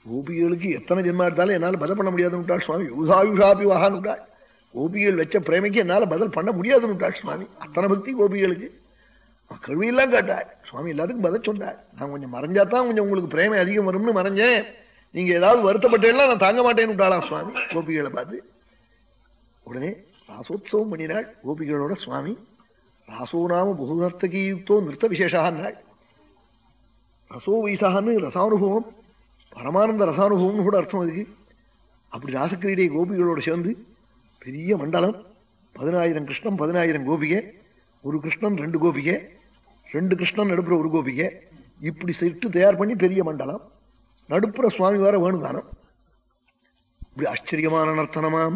கோபிகளுக்கு எத்தனை ஜென்மா எடுத்தாலும் என்னால பதில் பண்ண முடியாதுன்னு விட்டாள் சுவாமி யூசாயுஷாபி வகான்னு விட்டாள் கோபிகள் வச்ச பிரேமைக்கு என்னால பதில் பண்ண முடியாதுன்னு விட்டாள் சுவாமி அத்தனை பக்தி கோபிகளுக்கு கேள்வியெல்லாம் கேட்டாள் சுவாமி எல்லாத்துக்கும் பதில் சொன்னாள் நான் கொஞ்சம் மறைஞ்சாதான் கொஞ்சம் உங்களுக்கு பிரேமை அதிகம் வரும்னு மறைஞ்சேன் நீங்க ஏதாவது வருத்தப்பட்டேன்னா நான் தாங்க மாட்டேன்னு விட்டாளாம் சுவாமி கோபிகளை பார்த்து உடனே ராசோத்சவம் பண்ணினாள் கோபிகளோட சுவாமி ராசோ நாம புகுநர்த்தகீயுக்தோ நிறுத்த விசேஷான்னாள் ரசோ வைசான்னு ரசானுபவம் பரமானந்த ரசானுபவம்னு கூட அர்த்தம் அதுக்கு அப்படி ராசக்கிரீடை கோபிகளோட சேர்ந்து பெரிய மண்டலம் பதினாயிரம் கிருஷ்ணன் பதினாயிரம் கோபிகை ஒரு கிருஷ்ணன் ரெண்டு கோபிகை ரெண்டு கிருஷ்ணன் நடுப்புற ஒரு கோபிகை இப்படி செட்டு தயார் பண்ணி பெரிய மண்டலம் நடுப்புற சுவாமி வேற வேணுதானம் இப்படி ஆச்சரியமான நர்த்தனமாம்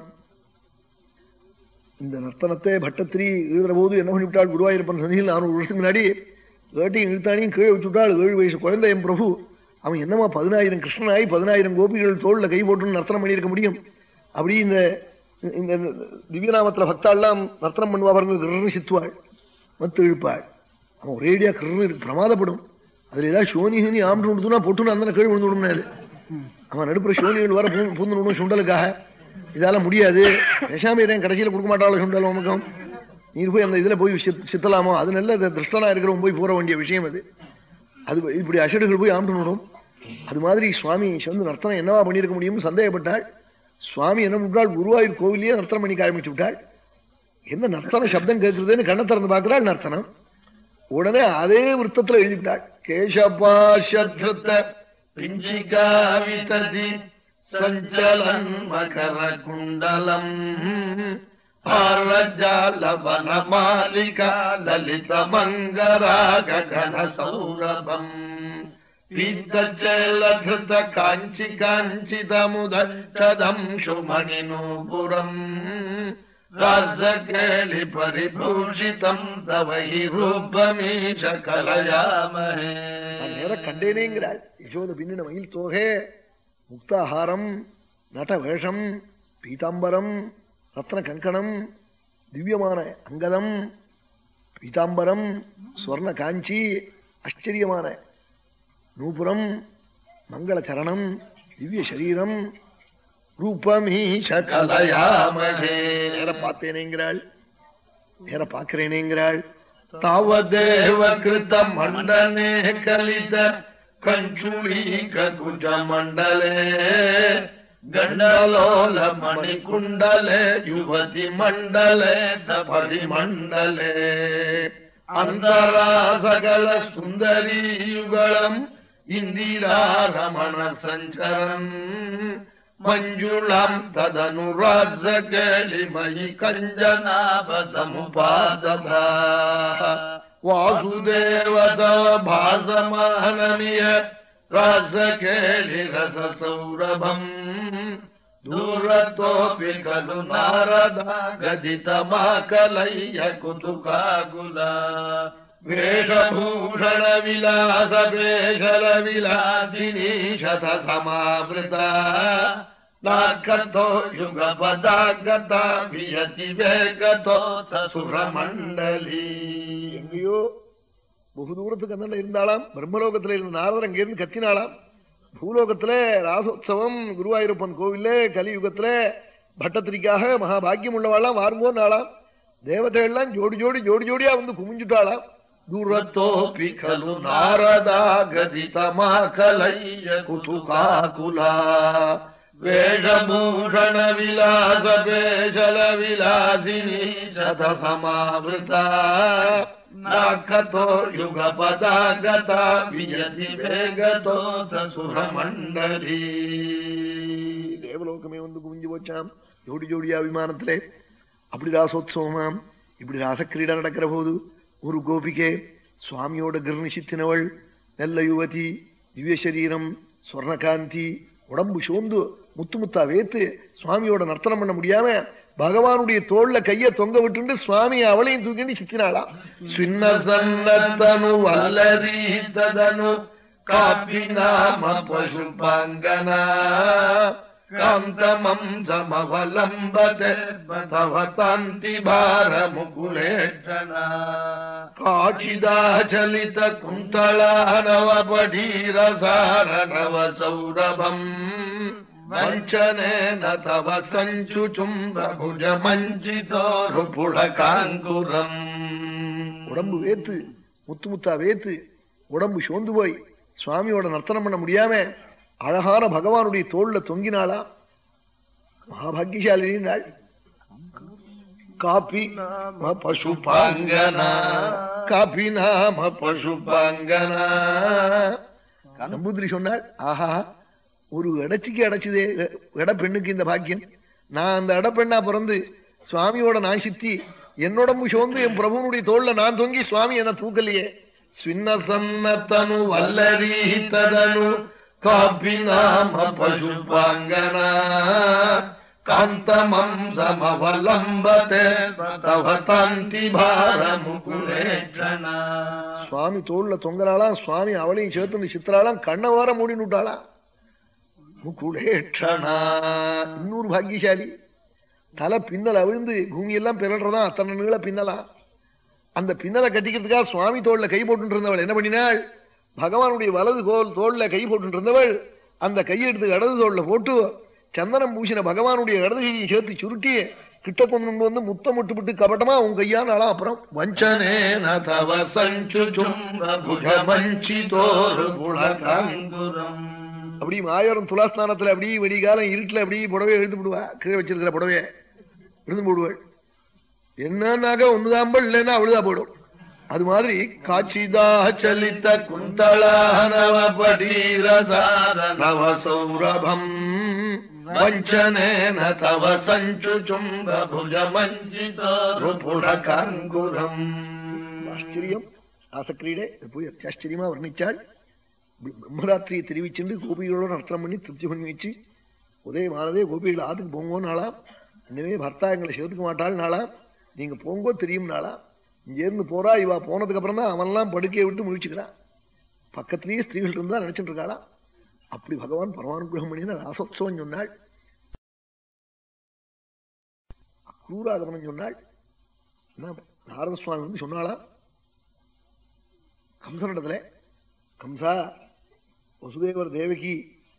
இந்த நர்த்தனத்தை பட்டத்திரி எழுதுற போது என்ன பண்ணிவிட்டாள் குருவாயூரப்பன் சந்தியில் நானூறு வருஷத்துக்கு முன்னாடி வேட்டையும் இழுத்தானையும் கீழே வச்சுட்டாள் ஏழு வயசு குழந்தை என் பிரபு அவன் என்னமா பதினாயிரம் கிருஷ்ணனாய் பதினாயிரம் கோபிகள் தோல்ல கை போட்டு நர்த்தனம் பண்ணியிருக்க முடியும் அப்படி இந்த இந்த திவ்யநாமத்துல பக்தாள்லாம் நர்த்தனம் பண்ணுவா பாருங்க கிருன்னு சித்துவாள் மத்து இழுப்பாள் அவன் ஒரேடியா கிருன்னு பிரமாதப்படும் அதுல ஏதாவது சோனி ஹினி ஆம்னு விடுதுன்னா பொட்டுன்னு அந்த கீழ் விழுந்து விடும்னாரு அவன் நடுப்புற சோனிகள் வர பூ- பூந்து விடணும் சுண்டலுக்காக இதால முடியாது பேசாம கடைசியில கொடுக்க மாட்டாளோ சுண்டல் உமக்கம் நீர் போய் அந்த இதுல போய் சித்- சித்தலாமோ அது நல்ல இது திருஷ்டனா இருக்கிறவன் போய் போற வேண்டிய விஷயம் அது அது இப்படி அஷடுகள் போய் ஆண்டு விடும் அது மாதிரி சுவாமி வந்து நர்த்தனம் என்னவா பண்ணியிருக்க முடியும்னு சந்தேகப்பட்டாள் சுவாமி என்ன பண்ணிவிட்டாள் குருவாயூர் கோவிலையே நர்த்தனம் பண்ணி ஆரம்பிச்சு விட்டாள் என்ன நர்த்தன சப்தம் கேட்கறதுன்னு கண்ணை திறந்து பார்க்கிறாள் நர்த்தனம் உடனே அதே விருத்தத்துல எழுதிவிட்டாள் கேசபாஷத்ருத்த பிஞ்சிகா விததி சஞ்சலன் மகர குண்டலம் ஆரஜாலவன மாலிகா லலித மங்கரா ககன சௌரபம் பீத்தச்சலகிருத காஞ்சி காஞ்சிதமுதம் சுமணிநூபுரம் ராசகேளி பரிபூஷிதம் தவகி ரூபமீஷ கலயாமஹே நான் நேர கண்டேனேங்கிறாள் யசோத பின்னின மயில் தோகே முக்தாஹாரம் நட வேஷம் பீதாம்பரம் ரத்ன கங்கணம் திவ்யமான அங்கதம் பீதாம்பரம் ஸ்வர்ண காஞ்சி ஆச்சரியமான நூபுரம் மங்கள சரணம் திவ்ய சரீரம் ரூபமீஷ கலயாமகே நேர பார்த்தேனேங்கிறாள் நேர பார்க்கிறேனேங்கிறாள் तावदेव कृत मण्डने कलित कञ्चुळीक कुज मण्डले गण्डलोल मणिकुण्डले युवति मण्डले सपरि मण्डले अन्तरा सकल सुन्दरी युगलम् इन्दिरारमण सञ्चरन् मञ्जुलाम् तदनुराजकेलिमयि कञ्जनाभसमुपादधा वासुदेव तव भासमानमिय रासकेलिरससौरभम् दूरतोऽपि खलु नारदा गदितमाकलय्य कुतुकाकुला वेषभूषण विलास पेशल विलासिनी शत समावृता नाकतो युगपदागता वियति वेगतो सुरमण्डली எங்கேயோ பகு தூரத்துக்கு அந்த இருந்தாளாம் பிரம்மலோகத்துல இருந்த நாரதர் அங்கிருந்து கத்தினாளாம் பூலோகத்துல ராசோத்சவம் குருவாயூரப்பன் கோவில்ல கலியுகத்துல பட்டத்திரிக்காக மகாபாகியம் உள்ளவாளாம் வாருங்கோன்னாளாம் தேவதைகள்லாம் ஜோடி ஜோடி ஜோடி ஜோடியா வந்து குமிஞ்சுட்டாளாம் दूरतोऽपि खलु नारदा गदितमाकलय्य कुतुकाकुला वेषभूषण विलास पेशल विलासिनी शत समावृता नाकतो युगपदा गता वियति वेगतो सुरमण्डली தேவலோகமே வந்து குமிஞ்சு போச்சாம் ஜோடி ஜோடியா விமானத்திலே அப்படி ராசோத்சவமாம் இப்படி ராசக்கிரீடா நடக்கிற போது ஒரு கோபிகை சுவாமியோட கிருணிசித்தினவள் நல்ல யுவதி திவ்ய சரீரம் ஸ்வர்ணகாந்தி உடம்பு சோந்து முத்து முத்தா வேத்து சுவாமியோட நர்த்தனம் பண்ண முடியாம பகவானுடைய தோல்ல கைய தொங்க விட்டுண்டு சுவாமி அவளையும் தூக்கிட்டு சித்தினாளாம் சின்ன சன்னத்தனு வல்லரீதனு காப்பி நாம பசுபாங்கனா காந்தமம் சமவலம்பதே தவ தாந்தி பாரமுகுலேஷனா காச்சிதாச்சலித குந்தளானவ படீரசாரணவ சௌரபம் வஞ்சனேன தவ சஞ்சுச்சும்புஜ மஞ்சிதோரு புலகாங்குரம் உடம்பு வேத்து முத்து முத்தா வேத்து உடம்பு சோர்ந்து போய் சுவாமியோட நர்த்தனம் பண்ண முடியாம அழகான பகவானுடைய தோல்ல தொங்கினாளா மகாபாகியசாலினி நாள் காப்பி நாம பசுபாங்கனா காப்பி நாம பசுபாங்கனா நம்பூதிரி சொன்னாள் ஆஹா ஒரு இடச்சிக்கு அடைச்சதே இட பெண்ணுக்கு இந்த பாக்கியம் நான் அந்த இடப்பெண்ணா பிறந்து சுவாமியோட நான் சித்தி என்னோடம்பு சோர்ந்து என் பிரபுனுடைய தோல்ல நான் தொங்கி சுவாமி என்ன தூக்கலையே స్విన్న సన్నతను వల్లరీతదను కాపి నామ పశుపాంగన కాంతమం సమవలంబతే తవ తాంతి భారముకులేక్షణ சுவாமி தோல்ல தொங்கறாளாம் சுவாமி அவளையும் சேர்த்து சித்திராளாம் கண்ண வார மூடி விட்டாளா முகுலேட்சணா இன்னொரு பாக்கியசாலி தலை பின்னல் அவிழ்ந்து பூமியெல்லாம் பிறல்றதா அத்தனை நீள பின்னலா அந்த பின்னலை கட்டிக்கிறதுக்காக சுவாமி தோல்ல கை போட்டு இருந்தவள் என்ன பண்ணினாள் பகவானுடைய வலது கோல் தோல்ல கை போட்டு இருந்தவள் அந்த கையை எடுத்து இடது தோல்ல போட்டு சந்தனம் பூசின பகவானுடைய இடது கையை சேர்த்து சுருட்டி கிட்ட கொண்டு வந்து முத்தம் விட்டு கபட்டமா உன் கையானாலாம் அப்புறம் వంచనేన తవ సంచుచుంబుజ మంచితోరు గుళకాంగురం அப்படி ஆயிரம் துலாஸ்தானத்துல அப்படி வெடிகாலம் இருட்டுல அப்படி புடவையை எழுந்து விடுவா கீழே வச்சிருக்கிற புடவைய எழுந்து போடுவாள் என்னன்னாக்க ஒண்ணுதாம்பல் இல்லைன்னா அவளுதா போடும் அது மாதிரி காட்சிதா చలిత కుంతళానవ పడీరసార నవ సౌరభం వంచనేన తవ సంచుచుంబ భుజ మంచితోరు పుడకాంగురం ஆச்சரியம் ஆசக்கிரீடே இதை போய் அத்தியாச்சரியமா வர்ணிச்சாள் பிர- பிரம்மராத்திரியை தெரிவிச்சுண்டு கோபிகளோட நர்த்தனம் பண்ணி திருப்தி பண்ணி வச்சு உதயமானதே கோபிகள் ஆத்துக்கு போங்கோ நாளா இன்னமே பர்த்தா எங்களை சேர்த்துக்க மாட்டாள் நாளா நீங்க போங்கோ தெரியும் நாளா இங்க இருந்து போறா இவா போனதுக்கு அப்புறம் தான் அவன்லாம் படுக்கையை விட்டு முழிச்சுக்கிறான் பக்கத்திலேயே ஸ்திரீகள் இருந்தா நினைச்சிட்டு இருக்காளா அப்படி பகவான் பரமானுகிரகம் பண்ணின ராசோத்சவம் சொன்னாள் அக்ரூராகமனம் சொன்னாள் என்ன நாரத சுவாமி வந்து சொன்னாளா கம்சனிடத்துல கம்சா வசுதேவர் தேவகி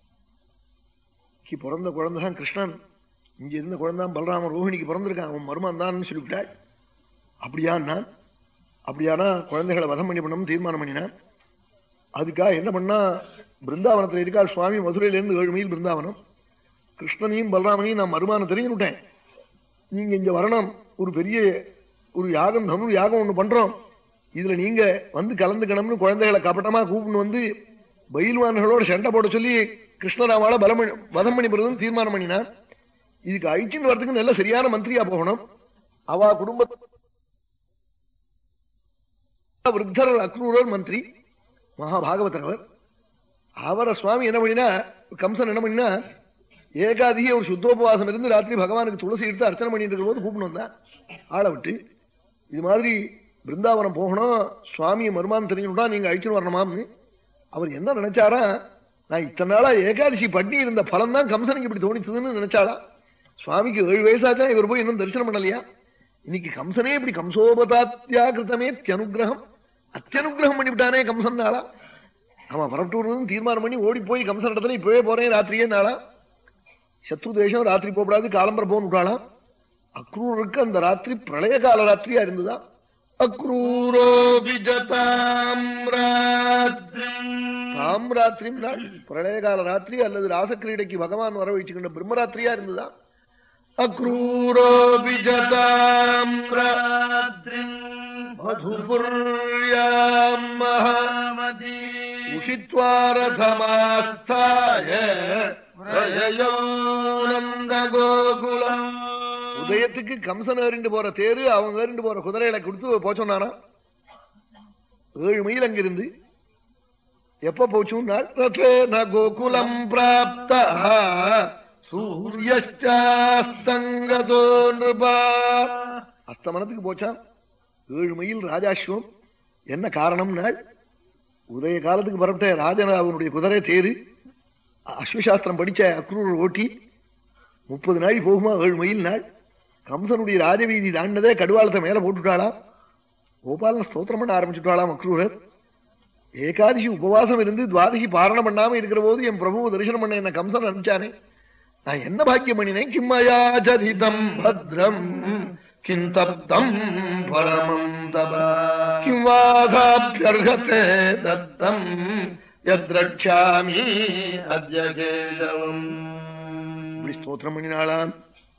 பிறந்த குழந்தைதான் கிருஷ்ணன் இங்க இருந்த குழந்தான் பலராம ரோஹிணிக்கு பிறந்திருக்கான் அவன் மருமன் தான் சொல்லிவிட்டாள் அப்படியா நான் அப்படியானா குழந்தைகளை வதம் பண்ணி பண்ணணும் தீர்மானம் பண்ணினான் அதுக்காக என்ன பண்ணா பிருந்தாவனத்துல இருக்காள் சுவாமி மதுரையில இருந்து ஏழு மைல் பிருந்தாவனம் கிருஷ்ணனையும் பலராமனையும் நான் மருமானம் தெரிஞ்சுட்டேன் நீங்க இங்க வரணும் ஒரு பெரிய ஒரு யாகம் தனு யாகம் ஒண்ணு பண்றோம் இதுல நீங்க வந்து கலந்துக்கணும்னு குழந்தைகளை கபட்டமா கூப்பிட்டு வந்து பயில்வான்களோட சண்டை போட சொல்லி கிருஷ்ணராமால பலம் பண்ணி- வதம் பண்ணி போறதுன்னு தீர்மானம் பண்ணினான் இதுக்கு அழிச்சுன்னு வரதுக்கு நல்ல சரியான மந்திரியா போகணும் அவ குடும்ப விருத்தர் அக்ரூரர் மந்திரி மகாபாகவதர் அவர் அவரை சுவாமி என்ன பண்ணினா கம்சன் என்ன பண்ணினா ஏகாதியே ஒரு சுத்தோபவாசம் இருந்து ராத்திரி பகவானுக்கு துளசி எடுத்து அர்ச்சனை பண்ணிட்டு இருக்கிற போது கூப்பிட்டு வந்தான் ஆளை விட்டு இது மாதிரி பிருந்தாவனம் போகணும் சுவாமியை மருமான் தெரிஞ்சுட்டா நீங்க அழிச்சுன்னு வரணுமாம்னு அவர் என்ன நினைச்சாரா நான் இத்தனை நாளா ஏகாதசி பண்ணி இருந்த பலன் தான் கம்சனுக்கு இப்படி தோணிச்சதுன்னு நினைச்சாரா சுவாமிக்கு ஏழு வயசாச்சா இவர் போய் இன்னும் தரிசனம் பண்ணலையா இன்னைக்கு கம்சனே இப்படி கம்சோபதாத்தியாகிருத்தமே அத்தியனுகிரகம் அத்தியனுகிரகம் பண்ணிவிட்டானே கம்சன் நாளா அவன் வரட்டூர்னு தீர்மானம் பண்ணி ஓடி போய் கம்சன் இடத்துல இப்பவே போறேன் ராத்திரியே நாளா சத்ரு தேசம் ராத்திரி போகக்கூடாது காலம்பர போன்னு விட்டாளாம் அக்ரூருக்கு அந்த ராத்திரி பிரளய கால ராத்திரியா இருந்ததா அக்ரூரோபி தாம் ராத்திரி நாள் பிரளய கால ராத்திரி அல்லது ராசக்கிரீடைக்கு பகவான் வர வச்சுக்கின்ற பிரம்மராத்திரியா இருந்ததா அக்ரூரோபி ஜதாம் மதுபுர்யாம் மகாமதி உஷித்வாரதமாஸ்தாய பிரயயோனந்த கோகுலம் உதயத்துக்கு கம்சன் ஏறிண்டு போற தேரு அவங்க ஏறிண்டு போற குதிரைகளை கொடுத்து போக சொன்னானா ஏழு மைல் அங்கிருந்து எப்ப போச்சும் நாள் ரதேன கோகுலம் பிராப்த சூரியஸ்டாஸ்தங்கதோ நிருபா அஸ்தமனத்துக்கு போச்சான் ஏழு மைல் ராஜாஸ்வம் என்ன காரணம் நாள் உதய காலத்துக்கு பரப்பிட்ட ராஜன் அவனுடைய குதிரை தேரு அஸ்வசாஸ்திரம் படிச்ச அக்ரூர் ஓட்டி முப்பது நாள் போகுமா ஏழு மைல் நாள் கம்சனுடைய ராஜவீதி தாண்டதே கடுவாளத்தை மேல போட்டுட்டாளாம் கோபாலன் ஸ்தோத்திரம் பண்ண ஆரம்பிச்சுட்டாளாம் அக்ரூரர் ஏகாதசி உபவாசம் இருந்து துவாதசி பாரணம் பண்ணாம இருக்கிற போது என் பிரபுவை தரிசனம் பண்ண என்ன கம்சன் அனுப்பிச்சானே நான் என்ன பாக்கியம் பண்ணினேன் கிம்மயா சரிதம் பத்ரம் கிம் தப்தம் பரமம் தப கிம் வாதாபியர்ஹதே தத்தம் யத்ரக்ஷாமி அத்ய கேசவம் இப்படி ஸ்தோத்திரம் பண்ணினாளாம்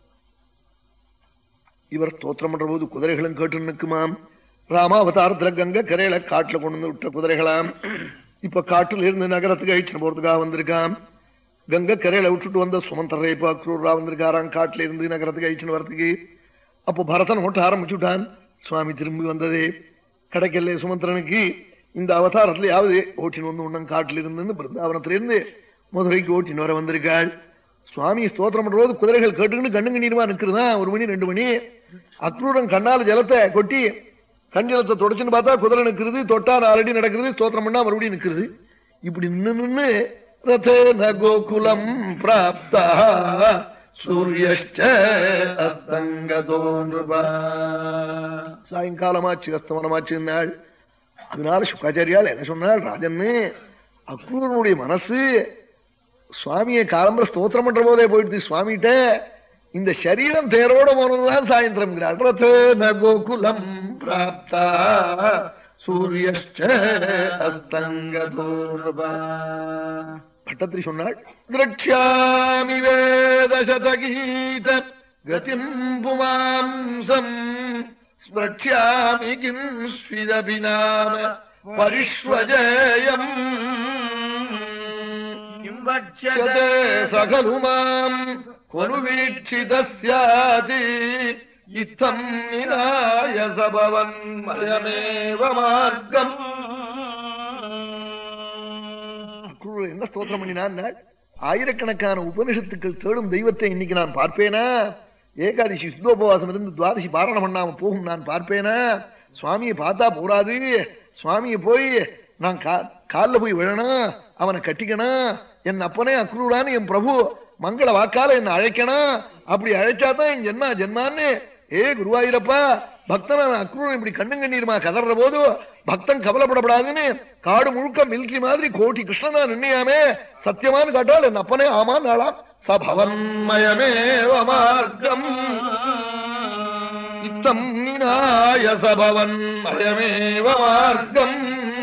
இவர் ஸ்தோத்திரம் பண்ற போது குதிரைகளும் கேட்டு நிற்குமாம் ராமாவதாரத்துல கங்க கரையில காட்டுல கொண்டு வந்து விட்ட குதிரைகளாம் இப்ப காட்டுல இருந்து நகரத்துக்கு அழிச்சு போறதுக்காக வந்திருக்கான் கங்க கரையில விட்டுட்டு வந்த சுமந்தரை இப்ப அக்ரூரா வந்திருக்காராம் காட்டுல இருந்து நகரத்துக்கு அழிச்சுன்னு வரதுக்கு அப்போ பரதன் ஓட்ட ஆரம்பிச்சுட்டான் சுவாமி திரும்பி வந்ததே கிடைக்கல சுமந்திரனுக்கு இந்த அவதாரத்திலேயாவது ஓட்டின்னு வந்து உண்ணம் காட்டில் இருந்து பிருந்தாவனத்திலிருந்து மதுரைக்கு ஓட்டின்னு வர வந்திருக்காள் சுவாமி ஸ்தோத்திரம் பண்ற போது குதிரைகள் கேட்டுக்கிட்டு கண்ணு நீருமா நிற்கிறதா ஒரு மணி ரெண்டு மணி அக்ரூரன் கண்ணால ஜலத்தை கொட்டி கண் ஜலத்தை தொடச்சுன்னு பார்த்தா குதிரை நிற்கிறது தொட்டா நாலடி நடக்கிறது ஸ்தோத்திரம் பண்ணா மறுபடியும் நிற்கிறது இப்படி நின்னு நின்னு ரதேன கோகுலம் பிராப்தா சூரியஷ்ட அஸ்தங்கதோ நிருபா. சாயங்காலமாச்சு அஸ்தமனமாச்சு நாள் அதனால சுக்காச்சாரியால் என்ன சொன்னாள் ராஜன்னு அக்ரூரனுடைய மனசு சுவாமியை காலம்பர ஸ்தோத்திரம் பண்ற போதே போயிடுது சுவாமிகிட்ட இந்த சரீரம் தேரோட போனதுதான் சாயந்திரம் ரதேன கோகுலம் பிராப்தா சூரியஷ்ட அஸ்தங்கதோ நிருபா. பட்டத்திரி சொன்னாள் திரட்சாமி வேதசதகீத கதிம் புமாம்சம் ஸ்பிரட்சாமி கிம் ஸ்விதபிநாம பரிஷ்வஜயம் किं யதே वक्ष्यते சகலு மாம் கொனு வீட்சிதாதி இத்தம் நிராய சபவன் மயமேவ மார்க்கம் அக்ரூரர் என்ன ஸ்தோத்திரம் பண்ணினான் ஆயிரக்கணக்கான உபனிஷத்துக்கள் தேடும் தெய்வத்தை இன்னைக்கு நான் பார்ப்பேனா ஏகாதசி சுத்தோபவாசம் இருந்து துவாதசி பாரணம் பண்ணாம போகும் நான் பார்ப்பேனா சுவாமியை பார்த்தா போராது சுவாமியை போய் நான் கா- கால்ல போய் விழணும் அவனை கட்டிக்கணும் என் அப்பனே அக்ரூரான்னு என் பிரபு மங்கள வாக்கால என்ன அழைக்கணும் அப்படி அழைச்சாதான் என் ஜென்மா ஜென்மான்னு ஏ குருவாயூரப்பா பக்தன் அக்ரூரன் இப்படி கண்ணும் கண்ணீருமா கதற போது பக்தன் கவலைப்படப்படாதுன்னு காடு முழுக்க மில்கி மாதிரி கோட்டி கிருஷ்ணனா நின்னையாமே சத்தியமான்னு காட்டால் என் அப்பனே ஆமான் நாளாம் சபவன்மயமேவ மார்க்கம் இத்தம் நினாய சபவன் மயமேவ மார்க்கம்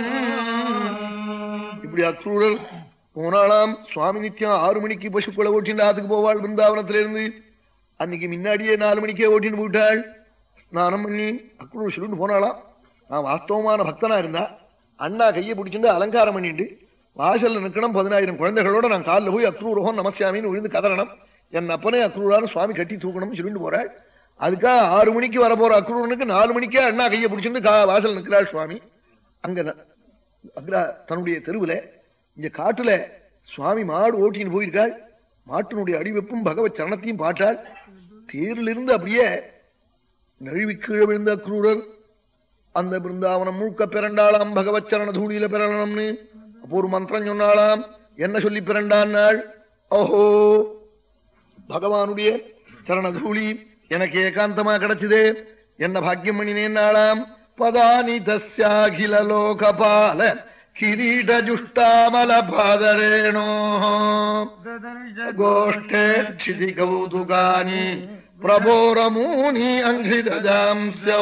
இப்படி அக்ரூரர் போனாலாம் சுவாமி நித்தியம் ஆறு மணிக்கு பசுக்களை ஓட்டின்னு ஆத்துக்கு போவாள் பிருந்தாவனத்திலிருந்து அன்னைக்கு முன்னாடியே நாலு மணிக்கே ஓட்டின்னு போயிட்டாள் ஸ்நானம் பண்ணி அக்ரூர் சொல்லிட்டு போனாலாம் நான் வாஸ்தவமான பக்தனா இருந்தா அண்ணா கையை பிடிச்சிட்டு அலங்காரம் பண்ணிட்டு வாசல்ல நிக்கணும் பதினாயிரம் குழந்தைகளோட நான் காலில் போய் அக்ரூரகம் நமசியாமின்னு விழுந்து கதறணும் என் அப்பனே அக்ரூரான்னு சுவாமி கட்டி தூக்கணும்னு சொல்லிட்டு போறாள் அதுக்காக ஆறு மணிக்கு வர போற அக்ரூரனுக்கு நாலு மணிக்கே அண்ணா கையை பிடிச்சிட்டு கா- வாசல் நிற்கிறாள் சுவாமி அங்க ந- அக்ரா தன்னுடைய தெருவுல இங்க காட்டுல சுவாமி மாடு ஓட்டின்னு போயிருக்காள் மாட்டினுடைய அடிவெப்பும் பகவத் சரணத்தையும் பாட்டாள் தேரிலிருந்து அப்படியே நழுவி கீழே விழுந்த அக்ரூரர் அந்த பிருந்தாவனம் முழுக்க பிறண்டாளாம் பகவத் சரண தூளியில பிறனம்னு அப்போ ஒரு மந்திரம் சொன்னாளாம் என்ன சொல்லி பிறண்டான்னாள் ஓஹோ பகவானுடைய சரணதூளி எனக்கு ஏகாந்தமா கிடைச்சதே என்ன பாக்கியம் பண்ணினேன் நாளாம் பதானி தஸ்யாகில லோகபால கிரீட ஜுஷ்டாமல பாதரேணோ கோஷ்டே க்ஷிதி கௌதுகானி பிரபோரமூனி அங்கிரஜாம்சோ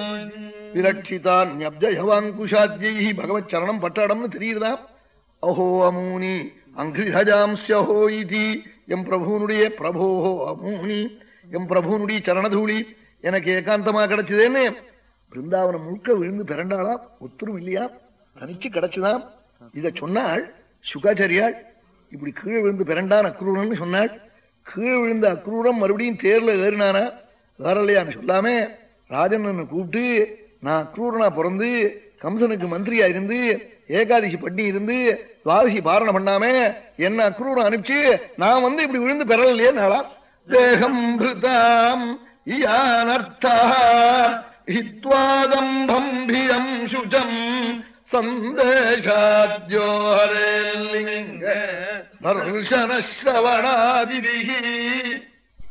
விரட்சிதான்யப்ஜயவாங்குஷாத்யை பகவத் சரணம் பட்டாடம்னு தெரியுதா அஹோ அமூனி அங்கிரிஹஜாம்சோ இது எம் பிரபுனுடைய பிரபோஹோ அமூனி எம் பிரபுனுடைய சரணதூளி எனக்கு ஏகாந்தமா கிடைச்சதேன்னு பிருந்தாவனம் முழுக்க விழுந்து பிறண்டாளா ஒத்துரும் இல்லையா தனிச்சு கிடைச்சுதான் இத சொன்னாள் சுகாச்சாரியாள் இப்படி கீழே விழுந்து பிறண்டான் அக்ரூரன்னு சொன்னாள் கீழே விழுந்த அக்ரூரம் மறுபடியும் தேர்ல ஏறினானா ஏறலையான்னு சொல்லாம ராஜன் கூப்பிட்டு நான் அக்ரூரனா பிறந்து கம்சனுக்கு மந்திரியா இருந்து ஏகாதசி பண்ணி இருந்து துவாதசி பாரணம் பண்ணாம என்ன அக்ரூரம் அனுப்பிச்சு நான் வந்து இப்படி விழுந்து பெறலையே நாளா தேகம் பிருதாம் இயானர்த்தா ஹித்வாதம் பம்பியம் சுஜம் சந்தேஷாத்யோ ஹரேலிங்க தர்ஷன ஸ்ரவணாதிபிகி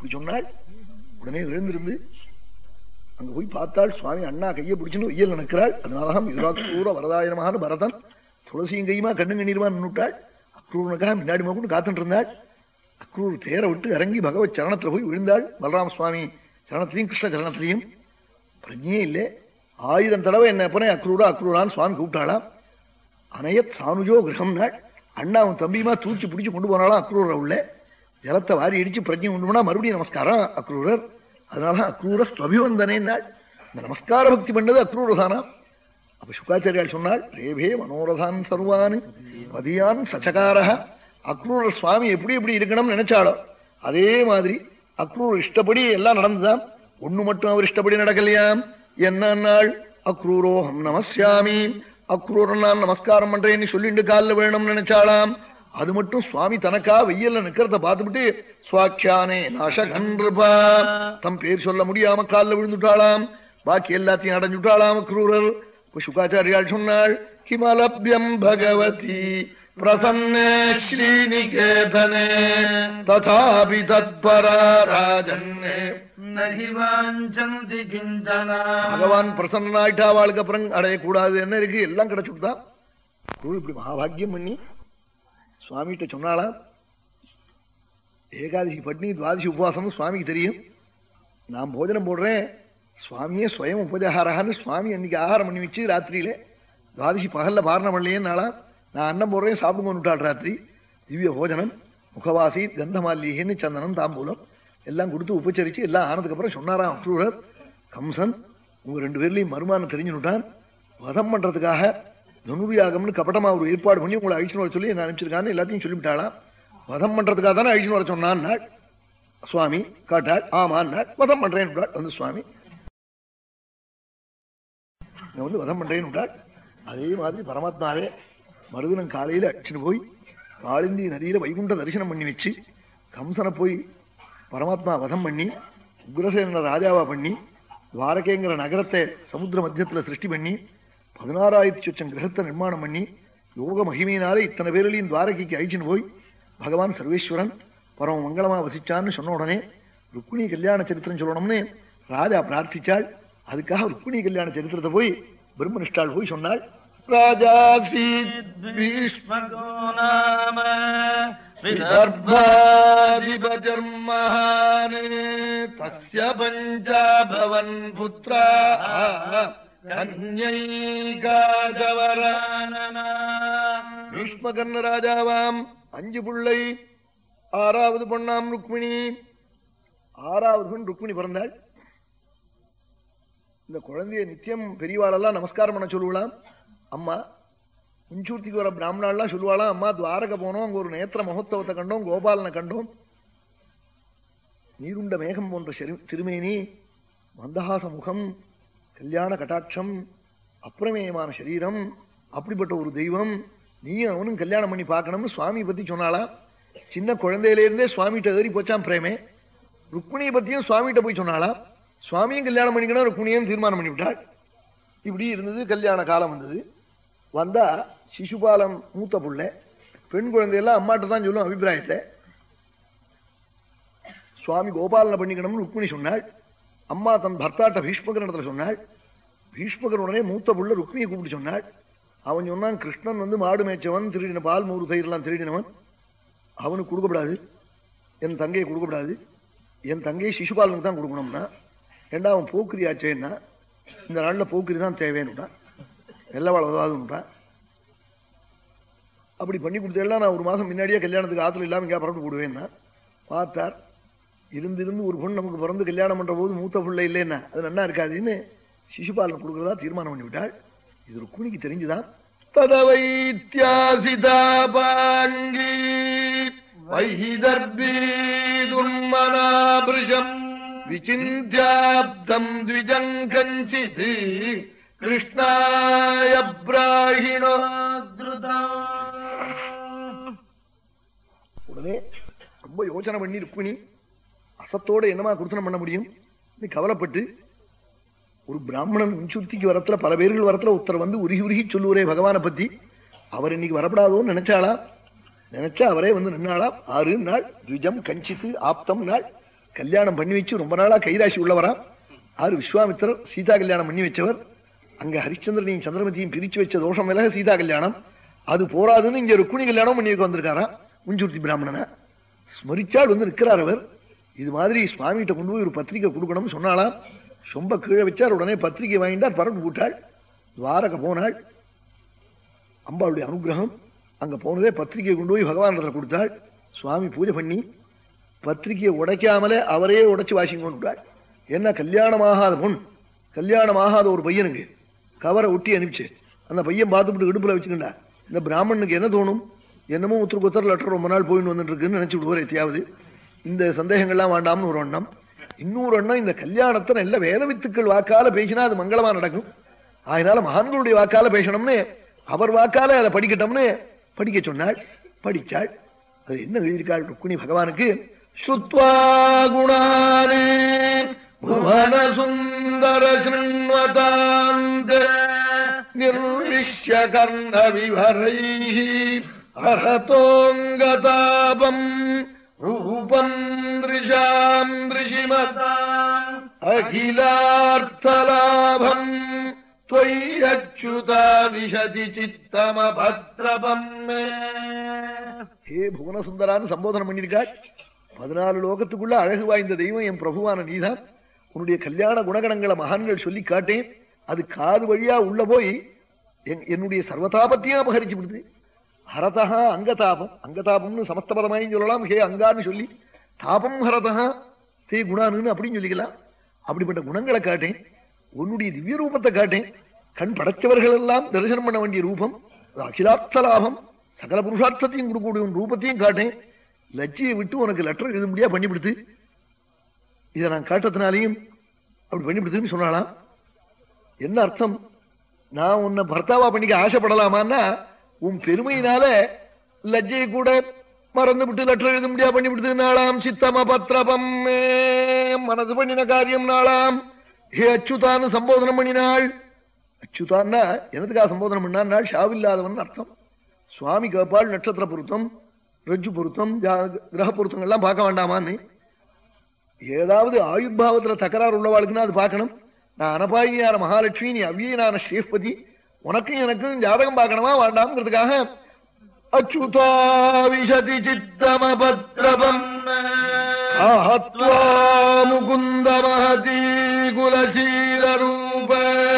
இப்படி சொன்னாள் உடனே எழுந்திருந்து அங்க போய் பார்த்தாள் சுவாமி அண்ணா கையை பிடிச்சுன்னு வெயில் நினைக்கிறாள் அதனாலதான் இதுராக்கூர வரதாயனமான பரதன் துளசியும் கையுமா கண்ணு கண்ணீருமா நின்னுட்டாள் அக்ரூரனுக்காக முன்னாடி கொண்டு காத்துட்டு இருந்தாள் அக்ரூர் தேரை விட்டு இறங்கி பகவத் சரணத்துல போய் விழுந்தாள் பலராம சுவாமி சரணத்திலையும் கிருஷ்ண சரணத்திலையும் பிரஜையே இல்லை ஆயிரம் தடவை என்ன எப்பனே அக்ரூரா அக்ரூரான்னு சுவாமி கூப்பிட்டாளாம் அனையத் சானுஜோ கிரகம் நாள் அண்ணா அவன் தம்பியுமா தூக்கி பிடிச்சு கொண்டு போனாலும் அக்ரூரை உள்ள ஜலத்தை வாரி இடிச்சு பிரஜை கொண்டு போனா மறுபடியும் நமஸ்காரம் அக்ரூரர் அதனால அக்ரூர ஸ்வபிவந்தனே நாள் இந்த நமஸ்கார பக்தி பண்ணது அக்ரூரதானா அப்ப சுக்காச்சாரியால் சொன்னாள் ரேபே மனோரதான் சர்வான் பதியான் சச்சகாரா அக்ரூர சுவாமி எப்படி எப்படி இருக்கணும்னு நினைச்சாலோ அதே மாதிரி அக்ரூர் இஷ்டப்படி எல்லாம் நடந்துதான் ஒண்ணு மட்டும் அவர் இஷ்டப்படி நடக்கலையாம் என்ன நாள் அக்ரூரோஹம் நமஸ்யாமி அக்ரூரன் நான் நமஸ்காரம் பண்றேன்னு சொல்லிட்டு காலில் வேணும்னு நினைச்சாளாம் அது மட்டும் சுவாமி தனக்கா வெயில்ல நிக்கிறத பார்த்துவிட்டு சுவாக்கியானே நாசகன்றுபா தம் பேர் சொல்ல முடியாம காலில் விழுந்துட்டாளாம் பாக்கி எல்லாத்தையும் அடைஞ்சுட்டாளாம் அக்ரூரர் இப்ப சுகாச்சாரியால் சொன்னாள் கிமலபியம் பகவதி பிரசன்னே ஸ்ரீநிகேதனே ததாபி தத்பரா ராஜன்னே நகி வாஞ்சந்தி கிஞ்சனா பகவான் பிரசன்னாயிட்டா அவளுக்கு அப்புறம் அடையக்கூடாது என்ன இருக்கு எல்லாம் கிடைச்சுட்டுதான் குரு இப்படி மகாபாகியம் பண்ணி சுவாமிகிட்ட சொன்னாலாம் ஏகாதசி பட்னி துவாதசி உபவாசம் சுவாமிக்கு தெரியும் நான் போஜனம் போடுறேன் சுவாமியே ஸ்வயம் உபஜாகாரன்னு சுவாமி அன்னைக்கு ஆகாரம் பண்ணி வச்சு ராத்திரியில துவாதசி பகல்ல பாரணம் பண்ணலையேன்னாலா நான் அன்னம் போடுறேன் சாப்பிட்டு விட்டாள் ராத்திரி திவ்ய போஜனம் முகவாசி கந்தமாலிகைன்னு சந்தனம் தாம்பூலம் எல்லாம் கொடுத்து உபச்சரிச்சு எல்லாம் ஆனதுக்கு அப்புறம் சொன்னாராம் அக்ரூரர் கம்சன் உங்க ரெண்டு பேர்லயும் மருமானம் தெரிஞ்சுட்டான் வதம் பண்றதுக்காக தனுர்யாகம்னு கபடமா ஒரு ஏற்பாடு பண்ணி உங்களை அழிச்சுன்னு வர சொல்லி என்ன அனுப்பிச்சிருக்கான்னு எல்லாத்தையும் சொல்லிவிட்டாளாம் வதம் பண்றதுக்காக தானே அழிச்சுன்னு வர சொன்னான் நாள் சுவாமி காட்டாள் ஆமான் நாள் வதம் பண்றேன் வந்து சுவாமி நான் வந்து வதம் பண்றேன்னு விட்டாள் அதே மாதிரி பரமாத்மாவே மருதனம் காலையில அடிச்சுட்டு போய் காளிந்தி நதியில வைகுண்ட தரிசனம் பண்ணி வச்சு கம்சனை போய் பரமாத்மா வதம் பண்ணி உக்ரசேன ராஜாவா பண்ணி துவாரகேங்கிற நகரத்தை சமுத்திர மத்தியத்துல சிருஷ்டி பண்ணி பதினாறாயிரத்தி சொச்சம் கிரகத்தை நிர்மாணம் பண்ணி யோக மகிமையினாலே இத்தனை பேரிலையும் துவாரகைக்கு அழிச்சுன்னு போய் பகவான் சர்வேஸ்வரன் பரம மங்களமா வசிச்சான்னு சொன்ன உடனே ருக்மிணி கல்யாண சரித்திரம் சொல்லணும்னு ராஜா பிரார்த்திச்சாள் அதுக்காக ருக்மிணி கல்யாண சரித்திரத்தை போய் பிரம்மனிஷ்டாள் போய் சொன்னாள் ராஜா भीष्मको नाम विदर्भाधिपजर्महान् तस्य पञ्चाभवन् पुत्राः கன்யைகாகவரானனா பீஷ்மகர்ண ராஜாவாம் அஞ்சு பிள்ளை ஆறாவது பொண்ணாம் ருக்மிணி ஆறாவது பெண் ருக்மிணி பிறந்தாள் இந்த குழந்தைய நித்தியம் பெரியவாளெல்லாம் நமஸ்காரம் பண்ண சொல்லுவலாம் அம்மா முன்சூர்த்திக்கு வர பிராமணாலாம் சொல்லுவாளாம் அம்மா துவாரக போனோம் அங்க ஒரு நேத்திர மகோத்சவத்தை கண்டோம் கோபாலனை கண்டோம் நீருண்ட மேகம் போன்ற சிறு- திருமேனி மந்தஹாச முகம் கல்யாண கட்டாட்சம் அப்பிரமேயமான சரீரம் அப்படிப்பட்ட ஒரு தெய்வம் நீயும் அவனும் கல்யாணம் பண்ணி பார்க்கணும்னு சுவாமி பத்தி சொன்னாலாம் சின்ன குழந்தையில இருந்தே சுவாமிகிட்ட ஏறி போச்சான் பிரேமே ருக்மிணியை பத்தியும் சுவாமிகிட்ட போய் சொன்னாலாம் சுவாமியும் கல்யாணம் பண்ணிக்கணும் ருக்மிணியும் தீர்மானம் பண்ணிவிட்டாள் இப்படி இருந்தது கல்யாண காலம் வந்தது வந்தா சிசுபாலம் மூத்த புள்ள பெண் குழந்தையெல்லாம் அம்மாட்ட தான் சொல்லும் அபிப்பிராயத்தை சுவாமி கோபாலனை பண்ணிக்கணும்னு ருக்மிணி சொன்னாள் அம்மா தன் பர்த்தாட்ட பீஷ்மகர் இடத்துல சொன்னாள் பீஷ்மகர் உடனே மூத்த புள்ள ருக்மியை கூப்பிட்டு சொன்னாள் அவன் சொன்னான் கிருஷ்ணன் வந்து மாடு மேய்ச்சவன் திருடின பால் மூறு தயிரெல்லாம் திருடினவன் அவனுக்கு கொடுக்கப்படாது என் தங்கையை கொடுக்கப்படாது என் தங்கையை சிசுபாலனுக்கு தான் கொடுக்கணும்னா ஏண்டா அவன் போக்கிரி ஆச்சேன்னா இந்த நாள்ல போக்கிரி தான் தேவைன்னுட்டான் வெள்ளவாழ உதவாதுன்னுட்டான் அப்படி பண்ணி கொடுத்தெல்லாம் நான் ஒரு மாசம் முன்னாடியே கல்யாணத்துக்கு ஆத்துல இல்லாம இங்கே பரப்பு போடுவேன்னா பார்த்தார் இருந்து இருந்து ஒரு பொண்ணு நமக்கு பிறந்து கல்யாணம் பண்ற போது மூத்த பிள்ளை இல்லைன்னா அது நன்னா இருக்காதுன்னு சிசுபாலன் கொடுக்கறதா தீர்மானம் பண்ணி விட்டாள் இது ருக்மிணிக்கு தெரிஞ்சுதான் ததவைத்தியாசிதா பாங்கி வைதர்பீ துர்மனாபிருஷம் விசிந்தியாப்தம் த்விஜம் கஞ்சித் கிருஷ்ணாய பிராகிணோ உடனே ரொம்ப யோசனை பண்ணி ருக்மிணி அசத்தோட என்னமா குருத்தனம் பண்ண முடியும் நீ கவலைப்பட்டு ஒரு பிராமணன் முன்சுத்திக்கு வரத்துல பல பேர்கள் வரத்துல ஒருத்தர் வந்து உருகி உருகி சொல்லுவரே பகவானை பத்தி அவர் இன்னைக்கு வரப்படாதோன்னு நினைச்சாளா நினைச்சா அவரே வந்து நின்னாளா ஆறு நாள் த்விஜம் கஞ்சித்து ஆப்தம் நாள் கல்யாணம் பண்ணி வச்சு ரொம்ப நாளா கைராசி உள்ளவரா ஆறு விஸ்வாமித்திரர் சீதா கல்யாணம் பண்ணி வச்சவர் அங்க ஹரிச்சந்திரனையும் சந்திரமதியும் பிரிச்சு வச்ச தோஷம் விலக சீதா கல்யாணம் அது போராதுன்னு இங்க ருக்குணி கல்யாணம் பண்ணி வைக்க வந்திருக்காராம் முஞ்சூர்த்தி பிராமணனை ஸ்மரிச்சால் வந்து நிற்கிறார் அவர் இது மாதிரி சுவாமிகிட்ட கொண்டு போய் ஒரு பத்திரிக்கை கொடுக்கணும்னு சொன்னாலாம் சொம்ப கீழே வச்சார் உடனே பத்திரிக்கை வாங்கிட்டார் பரப்பு போட்டாள் துவாரக போனாள் அம்பாளுடைய அனுகிரகம் அங்க போனதே பத்திரிகையை கொண்டு போய் பகவானிடத்துல கொடுத்தாள் சுவாமி பூஜை பண்ணி பத்திரிகையை உடைக்காமலே அவரே உடைச்சு வாசிங்கோன்னுட்டாள் என்ன கல்யாணமாகாத பொன் கல்யாணமாகாத ஒரு பையனுக்கு கவரை ஒட்டி அனுப்பிச்சு அந்த பையன் பார்த்துட்டு இடுப்புல வச்சுக்கிண்டா இந்த பிராமணனுக்கு என்ன தோணும் என்னமோ உத்தர குத்தர் லெட்டர் ரொம்ப நாள் போயின்னு வந்துட்டு இருக்குன்னு நினைச்சு விடுவார் எத்தியாவது இந்த சந்தேகங்கள்லாம் வேண்டாம்னு ஒரு எண்ணம் இன்னொரு எண்ணம் இந்த கல்யாணத்தை நல்ல வேத வித்துக்கள் வாக்கால பேசினா அது மங்களமா நடக்கும் அதனால மகான்களுடைய வாக்கால பேசணும்னு அவர் வாக்கால அதை படிக்கட்டும்னு படிக்க சொன்னாள் படிச்சாள் அது என்ன எழுதியிருக்காள் ருக்குணி பகவானுக்கு சுத்வா குணானே புவன சுந்தர சிருண்வதாந்த நிர்விஷ்ய கர்ண விவரை அகதோங்கதாபம் ரூபம் திருஷாம் திருஷிமதாம் அகிலார்த்தலாபம் त्वय्यच्युता विशति சித்தமபத்ரபம் ஹே புவனசுந்தரான்னு சம்போதனம் பண்ணியிருக்காள் பதினாலு லோகத்துக்குள்ள அழகு வாய்ந்த தெய்வம் என் பிரபுவான நீதான் உன்னுடைய கல்யாண குணகணங்களை மகான்கள் சொல்லி காட்டேன் அது காது வழியா உள்ள போய் என்- என்னுடைய சர்வதாபத்தையும் அபகரிச்சு விடுது ஹரதா அங்கதாபம் அங்கதாபம்னு சமஸ்தபதமாயும் சொல்லலாம் ஹே அங்கான்னு சொல்லி தாபம் ஹரதா தே குணானுன்னு அப்படின்னு சொல்லிக்கலாம் அப்படிப்பட்ட குணங்களை காட்டேன் உன்னுடைய திவ்ய ரூபத்தை காட்டேன் கண் படைச்சவர்கள் எல்லாம் தரிசனம் பண்ண வேண்டிய ரூபம் அது அகிலார்த்த லாபம் சகல புருஷார்த்தத்தையும் கொடுக்கக்கூடிய உன் ரூபத்தையும் காட்டேன் லட்சியை விட்டு உனக்கு லெட்டர் எழுத முடியா பண்ணிவிடுத்து இதை நான் காட்டுறதுனாலையும் அப்படி பண்ணிவிடுதுன்னு சொன்னாலாம் என்ன அர்த்தம் நான் உன்னை பர்த்தாவா பண்ணிக்க ஆசைப்படலாமான்னா உன் பெருமையினால லஜ்ஜையை கூட மறந்து விட்டு லெட்டர் எழுத முடியா பண்ணி விடுது நாளாம் சித்தம பத்திரபம் மனது பண்ணின காரியம் நாளாம் ஹே அச்சுதான்னு சம்போதனம் பண்ணினாள் அச்சுதான்னா எனதுக்காக சம்போதனம் பண்ணாள் ஷாவில்லாதவன் அர்த்தம் சுவாமி கேப்பாள் நட்சத்திர பொருத்தம் ரஜ்ஜு பொருத்தம் ஜா- கிரக பொருத்தங்கள்லாம் பார்க்க வேண்டாமான்னு ஏதாவது ஆயுர்பாவத்துல தகராறு உள்ளவாளுக்குன்னா அது பார்க்கணும் நான் அனபாயியான மகாலட்சுமி நீ அவ்வியனான ஸ்ரீபதி உனக்கும் எனக்கும் ஜாதகம் பார்க்கணுமா வேண்டாம்ங்கிறதுக்காக அச்சுதா விசதி சித்தமபத்ரபம் ஆஹத்வா முகுந்த மகதி குலசீல ரூப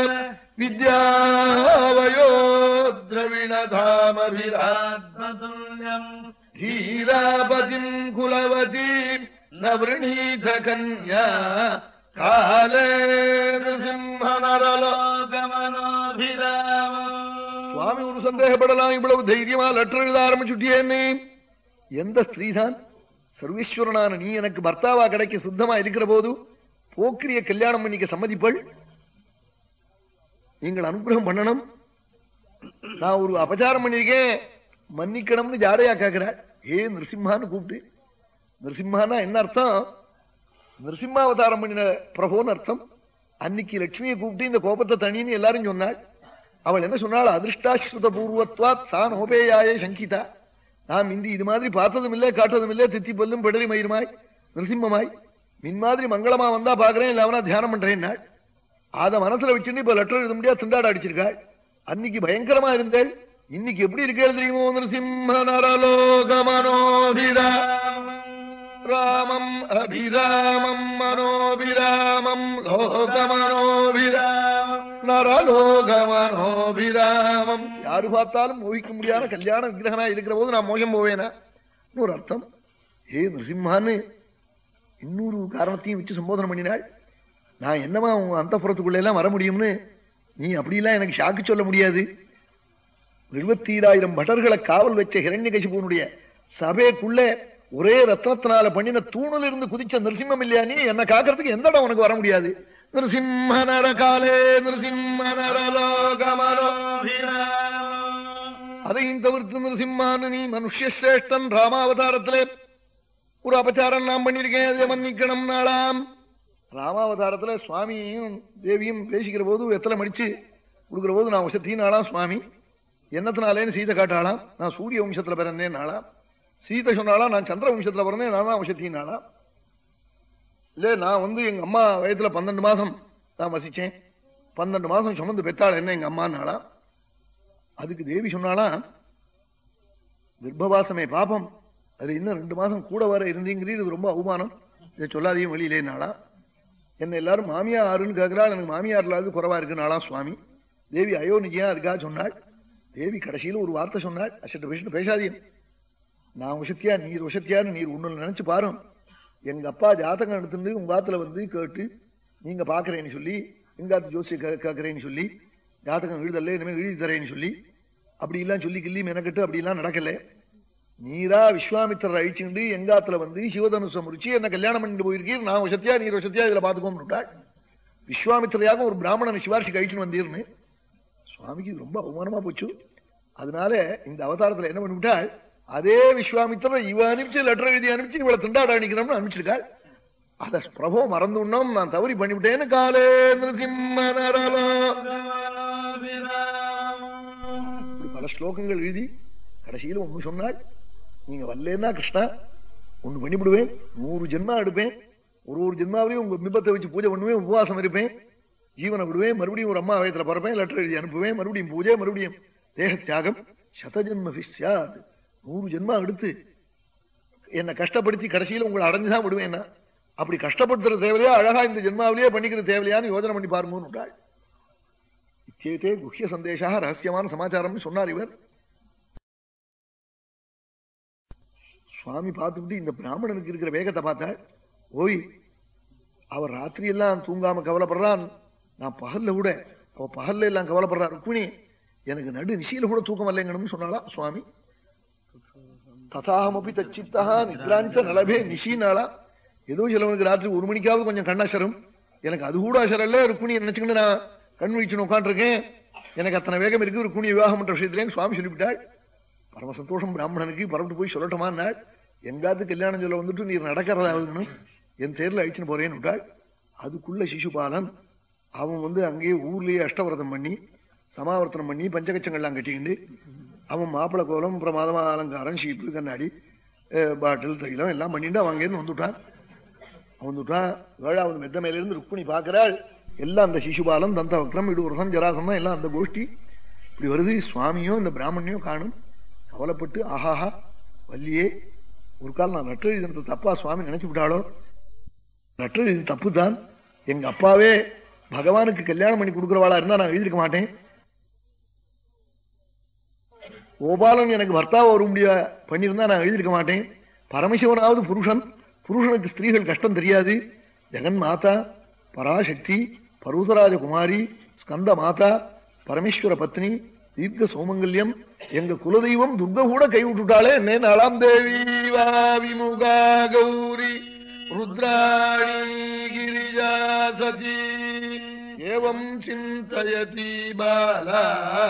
வித்யாவயோ திரவிணதாமபிராத் ஆத்மதுல்யம் धीरापतिम् कुलवती न वृणीत कन्या काले லோகமனோபிராமம் சுவாமி ஒரு சந்தேகப்படலாம் இவ்வளவு தைரியமா லெட்டர் எழுத ஆரம்பிச்சுட்டியேன்னு எந்த ஸ்திரீதான் சர்வேஸ்வரனான நீ எனக்கு பர்த்தாவா கிடைக்க சுத்தமா இருக்கிற போது போக்கிரிய கல்யாணம் பண்ணிக்க சம்மதிப்பள் நீங்கள் அனுகிரகம் பண்ணணும் நான் ஒரு அபச்சாரம் பண்ணிருக்கேன் மன்னிக்கணும்னு ஜாடையா கேட்கிறாள் ஏ நிருசிம்மான்னு கூப்பிட்டு நிருசிம்மானா என்ன அர்த்தம் நிருசிம்மாவதாரம் பண்ணின பிரபோன்னு அர்த்தம் அன்னைக்கு லட்சுமியை கூப்பிட்டு இந்த கோபத்தை தனின்னு எல்லாரும் சொன்னாள் அவள் என்ன சொன்னாள் அதிர்ஷ்டாஸ்ருத பூர்வத்வாத் சா நோபேயாய சங்கிதா நாம் இந்தி இது மாதிரி பார்த்ததும் இல்லை காட்டதும் இல்லை தித்தி பல்லும் பெடரி மயிருமாய் நிருசிம்மமாய் மின் மாதிரி மங்களமா வந்தா பாக்குறேன் இல்ல அவனா தியானம் பண்றேன் அத மனசுல வச்சுட்டு இப்ப லெட்டர் எழுத முடியாது திண்டாட அடிச்சிருக்காள் அன்னைக்கு பயங்கரமா இருந்தேள் இன்னைக்கு எப்படி இருக்கேள் தெரியுமோ நிருசிம்ம நரலோக மனோபிராமம் ராமம் அபிராமம் மனோபிராமம் லோக மனோபிராமம் நரலோக மனோபிராமம் யாரு பார்த்தாலும் மோகிக்க முடியாத கல்யாண விக்கிரகனா இருக்கிற போது நான் மோசம் போவேனா ஒரு அர்த்தம் ஏ நிருசிம்மான்னு இன்னொரு காரணத்தையும் வச்சு சம்போதனை பண்ணினாள் நான் என்னமா உங்க அந்த எல்லாம் வர முடியும்னு நீ அப்படிலாம் எனக்கு ஷாக்கு சொல்ல முடியாது எழுபத்தீராயிரம் பட்டர்களை காவல் வச்ச ஹிரண்யகசிபுனுடைய சபைக்குள்ள ஒரே ரத்னத்தினால பண்ணின தூணில் இருந்து குதிச்ச நிருசிம்மம் இல்லையா நீ என்ன காக்கிறதுக்கு எந்த இடம் உனக்கு வர முடியாது நிருசிம்ம நர காலே நிருசிம்ம நரலோகமனோ அதையும் தவிர்த்து நிருசிம்மான்னு நீ மனுஷேஷ்டன் ராமாவதாரத்திலே ஒரு அபச்சாரம் நான் பண்ணிருக்கேன் அதை மன்னிக்கணும் நாளாம் ராமாவதாரத்துல சுவாமியும் தேவியும் பேசிக்கிற போது எத்தனை மடிச்சு கொடுக்கிற போது நான் வசத்தினாலாம் சுவாமி என்னத்தினாலேன்னு சீதை காட்டாளாம் நான் சூரிய வம்சத்துல பிறந்தேன் நாளாம் சீதை சொன்னாலாம் நான் சந்திர வம்சத்துல பிறந்தேன் நான் தான் வசத்தினாலாம் இல்ல நான் வந்து எங்க அம்மா வயசுல பன்னெண்டு மாசம் நான் வசிச்சேன் பன்னெண்டு மாசம் சுமந்து பெத்தாள் என்ன எங்க அம்மானாளா அதுக்கு தேவி சொன்னாளா கர்ப்பவாசமே பாப்பம் அது இன்னும் ரெண்டு மாசம் கூட வர இருந்தீங்கிறது இது ரொம்ப அவமானம் இதை சொல்லாதையும் வெளியிலேனாளா என்ன எல்லாரும் மாமியார் ஆறுன்னு கேட்கிறாள் எனக்கு மாமியார் இல்லாத குறவா இருக்குனாளா சுவாமி தேவி அயோனிஜியா அதுக்காக சொன்னாள் தேவி கடைசியில ஒரு வார்த்தை சொன்னாள் அசட்டு பேசிட்டு பேசாதீங்க நான் உஷத்தியா நீர் உஷத்தியான்னு நீர் ஒண்ணு நினைச்சு பாரும் எங்க அப்பா ஜாதகம் எடுத்துட்டு உங்க ஆத்துல வந்து கேட்டு நீங்க பாக்குறேன்னு சொல்லி எங்க ஆத்து ஜோசிய கேட்கறேன்னு சொல்லி ஜாதகம் எழுதல இனிமே எழுதி தரேன்னு சொல்லி அப்படி எல்லாம் சொல்லி கிள்ளி மெனக்கட்டு அப்படி எல்லாம் நடக்கல நீரா விஸ்வாமித்திரர் அழிச்சுண்டு எங்காத்துல வந்து சிவதனுஷம் முடிச்சு என்ன கல்யாணம் பண்ணிட்டு போயிருக்கீர் நான் வசத்தியா நீர் வசத்தியா இதுல பாத்துக்கோம் விஸ்வாமித்திரையாக ஒரு பிராமணனை சிவாரிசி கழிச்சுன்னு வந்தீர்னு சுவாமிக்கு இது ரொம்ப அவமானமா போச்சு அதனால இந்த அவதாரத்துல என்ன பண்ணிவிட்டாள் அதே விஸ்வாமித்திரர் இவ அனுப்பிச்சு லெட்டர் எழுதி அனுப்பிச்சு இவளை திண்டாட அனுப்பிக்கணும்னு அனுப்பிச்சிருக்காள் அத பிரபோ மறந்து உண்ணோம் நான் தவறி பண்ணிவிட்டேன்னு காலே நிருசிம்ம நரலாம் இப்படி பல ஸ்லோகங்கள் எழுதி கடைசியில ஒண்ணு சொன்னாள் நீங்க வரலன்னா கிருஷ்ணா ஒண்ணு பண்ணிவிடுவேன் நூறு ஜென்மா எடுப்பேன் ஒரு ஒரு ஜென்மாவிலையும் உங்க பிம்பத்தை வச்சு பூஜை பண்ணுவேன் உபவாசம் இருப்பேன் ஜீவனை விடுவேன் மறுபடியும் ஒரு அம்மா வயத்துல பிறப்பேன் லெட்டர் எழுதி அனுப்புவேன் மறுபடியும் பூஜை மறுபடியும் தேக தியாகம் சதஜன்ம சியாத் நூறு ஜென்மா எடுத்து என்னை கஷ்டப்படுத்தி கடைசியில உங்களை அடைஞ்சுதான் விடுவேன் நான். அப்படி கஷ்டப்படுத்துற தேவையா அழகா இந்த ஜென்மாவிலேயே பண்ணிக்கிற தேவையான்னு யோஜனை பண்ணி பாருங்கன்னு விட்டாள் இச்சேதே குஹ்ய சந்தேஷா ரகசியமான சமாச்சாரம்னு சொன்னார் இவர் சுவாமி பார்த்துட்டு இந்த பிராமணனுக்கு இருக்கிற வேகத்தை பார்த்தாள் ஓய் அவர் ராத்திரி எல்லாம் தூங்காம கவலைப்படுறான் நான் பகல்ல கூட அவ பகல்ல எல்லாம் கவலைப்படுறா ருக்மிணி எனக்கு நடு நிசையில கூட தூக்கம் வரலைங்கன்னு சொன்னாளா சுவாமி ததாமபி தச்சித்தா நித்ராஞ்ச நலபே நிஷினாளா ஏதோ சிலவனுக்கு ராத்திரி ஒரு மணிக்காவது கொஞ்சம் கண்ணாசரம் எனக்கு அது கூட அசரல்ல ருக்மிணி நினைச்சுக்கிட்டு நான் கண் விழிச்சுன்னு உட்காந்துருக்கேன் எனக்கு அத்தனை வேகம் இருக்கு ருக்மிணி விவாகம் பண்ற விஷயத்திலேன்னு சுவாமி சொல்லிவிட்டாள் பரம சந்தோஷம் பிராமணனுக்கு பரப்பிட்டு போய் சொல்லட்டுமான்னாள் எங்காத்து கல்யாணம் சொல்ல வந்துட்டு நீர் நடக்கிறதாகணும் என் தேர்ல அழிச்சுன்னு போறேன்னு விட்டாள் அதுக்குள்ள சிசுபாலன் அவன் வந்து அங்கேயே ஊர்லயே அஷ்டவரதம் பண்ணி சமாவர்த்தனம் பண்ணி பஞ்சகச்சங்கள்லாம் கட்டிக்கிண்டு அவன் மாப்பிள கோலம் பிரமாதமா அலங்காரம் ஷீப்பு கண்ணாடி அஹ், பாட்டில் தைலம் எல்லாம் பண்ணிட்டு அவன் அங்கேருந்து வந்துட்டான் அவன் வந்துட்டான் ஏழாவது மெத்த மேல இருந்து ருக்மிணி பார்க்கிறாள் எல்லாம் அந்த சிசுபாலம் தந்தவக்ரம் இடுவரசம் ஜராசம் எல்லாம் அந்த கோஷ்டி இப்படி வருது சுவாமியும் இந்த பிராமணியும் காணும் கவலைப்பட்டு ஆஹாஹா வள்ளியே ஒரு கால் நான் லெட்டர் எழுதினது தப்பா சுவாமி நினைச்சு விட்டாளோ லெட்டர் இது தப்பு தான் எங்க அப்பாவே பகவானுக்கு கல்யாணம் பண்ணி கொடுக்குறவாளா இருந்தா நான் எழுதிருக்க மாட்டேன் கோபாலன் எனக்கு பர்த்தாவை வர முடிய பண்ணியிருந்தா நான் எழுதிருக்க மாட்டேன் பரமசிவனாவது புருஷன் புருஷனுக்கு ஸ்திரீகள் கஷ்டம் தெரியாது ஜெகன் மாதா பராசக்தி பர்வதராஜ குமாரி ஸ்கந்த மாதா பரமேஸ்வர பத்னி தீர்க்க சோமங்கல்யம் எங்க குலதெய்வம் துர்க கூட கை விட்டுட்டாளே என்ன நலாம் தேவி வா விமுகா கௌரி ருத்ராணி கிரிஜா சதி ஏவம் சிந்தயதி பாலா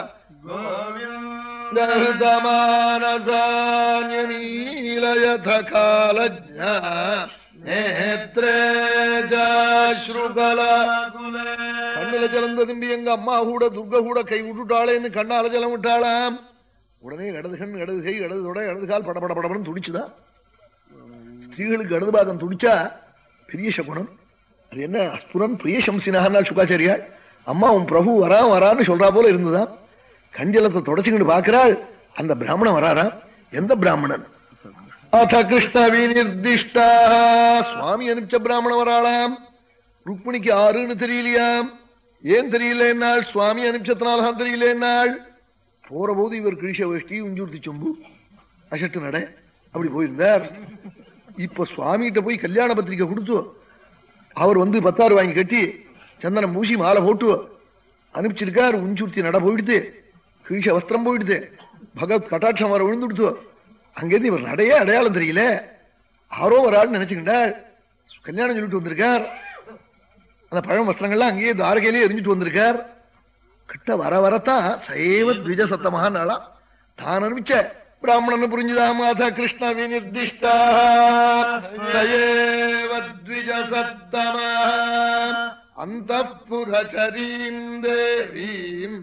ீலயத காலஜ நேத்ரே ஜாஸ்ருகலா கண்ணுல ஜலம் திரும்பி எங்க அம்மா கூட துர்க கூட கை விட்டுட்டாளேன்னு கண்ணால ஜலம் விட்டாளாம் உடனே இடது கண் இடது கை இடது தொடை இடது கால் பட பட படபடன்னு துடிச்சுதான் ஸ்திரீகளுக்கு இடது பாகம் துடிச்சா பெரிய சகுனம் அது என்ன அஸ்புரன் பிரிய சம்சினான்னா சுகாச்சாரியா அம்மா உன் பிரபு வரா வரான்னு சொல்றா போல இருந்துதான் கஞ்சலத்தை தொடச்சுக்கிட்டு பாக்குறாள் அந்த பிராமணன் வராரா எந்த பிராமணன் அத கிருஷ்ண விநிர்திஷ்டா சுவாமி அனுப்பிச்ச பிராமணன் வராளாம் ருக்மிணிக்கு ஆறுன்னு தெரியலையாம் ஏன் தெரியல என்னாள் சுவாமி அனுப்பிச்சத்தினால்தான் தெரியல என்னாள் போற போது இவர் கிழிஷ வேஷ்டி உஞ்சூர்த்தி சொம்பு அசட்டு நட அப்படி போயிருந்தார் இப்ப சுவாமிகிட்ட போய் கல்யாண பத்திரிக்கை கொடுத்து அவர் வந்து பத்தாறு வாங்கி கட்டி சந்தனம் பூசி மாலை போட்டு அனுப்பிச்சிருக்கார் உஞ்சூர்த்தி நட போயிடுது கிழிஷ வஸ்திரம் போயிடுது பகவத் கட்டாட்சம் வர விழுந்துடுத்து அங்கேருந்து இவர் நடையே அடையாளம் தெரியல ஆரோ வரான்னு நினைச்சுக்கிட்டார் கல்யாணம் சொல்லிட்டு வந்திருக்கார் அந்த பழம் வஸ்திரங்கள்லாம் அங்கேயே தாரகையிலேயே எரிஞ்சிட்டு வந்திருக்கார் கிட்ட வர வரத்தான் சைவ த்விஜ சத்தமாக நாளா தான் அனுப்பிச்ச பிராமணன் புரிஞ்சுதா மாதா கிருஷ்ண விநிர்திஷ்டா சயேவ த்விஜ சத்தமா அந்த புரச்சரீம் தேவீம்